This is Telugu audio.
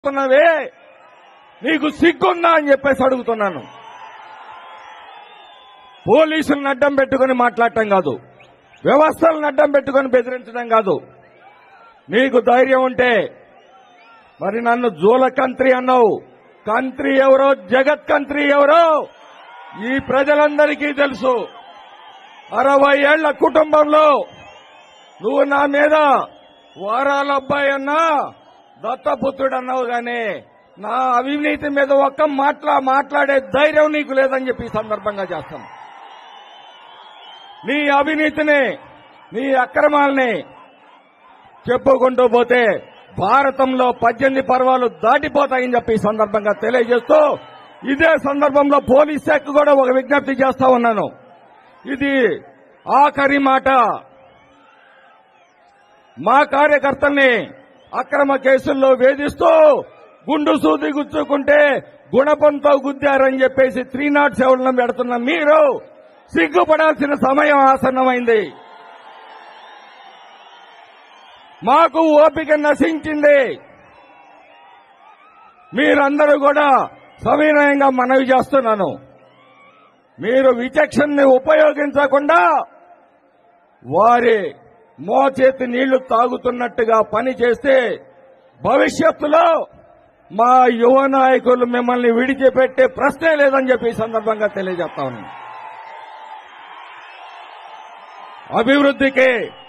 మాట్లాడుతున్నవే నీకు సిగ్గుందా అని చెప్పేసి అడుగుతున్నాను పోలీసులను అడ్డం పెట్టుకుని మాట్లాడటం కాదు వ్యవస్థలను అడ్డం పెట్టుకుని బెదిరించడం కాదు నీకు ధైర్యం ఉంటే మరి నన్ను జూల కంత్రి అన్నావు కంత్రి ఎవరో జగత్ కంత్రి ఎవరో ఈ ప్రజలందరికీ తెలుసు అరవై ఏళ్ల కుటుంబంలో నువ్వు నా మీద వారాల అబ్బాయి అన్నా దత్తపుత్రుడు అన్నావు గాని నా అవినీతి మీద ఒక్క మాట్లా మాట్లాడే ధైర్యం నీకు లేదని చెప్పి ఈ సందర్భంగా చేస్తాను నీ అవినీతిని నీ అక్రమాల్ని చెప్పుకుంటూ పోతే భారతంలో పద్దెనిమిది పర్వాలు దాటిపోతాయని చెప్పి ఈ సందర్భంగా తెలియజేస్తూ ఇదే సందర్భంలో పోలీస్ శాఖ కూడా ఒక విజ్ఞప్తి చేస్తా ఉన్నాను ఇది ఆఖరి మాట మా కార్యకర్తల్ని అక్రమ కేసుల్లో వేధిస్తూ గుండు సూది గుచ్చుకుంటే గుణపంతో గుద్దారని చెప్పేసి త్రీ నాట్ సెవెన్ పెడుతున్న మీరు సిగ్గుపడాల్సిన సమయం ఆసన్నమైంది మాకు ఓపిక నశించింది మీరందరూ కూడా సవినయంగా మనవి చేస్తున్నాను మీరు విచక్షణని ఉపయోగించకుండా వారి మోచేతి నీళ్లు తాగుతున్నట్టుగా పని చేస్తే భవిష్యత్తులో మా యువ నాయకులు మిమ్మల్ని విడిచిపెట్టే ప్రశ్నే లేదని చెప్పి ఈ సందర్భంగా తెలియజేస్తా ఉన్నాను అభివృద్ధికి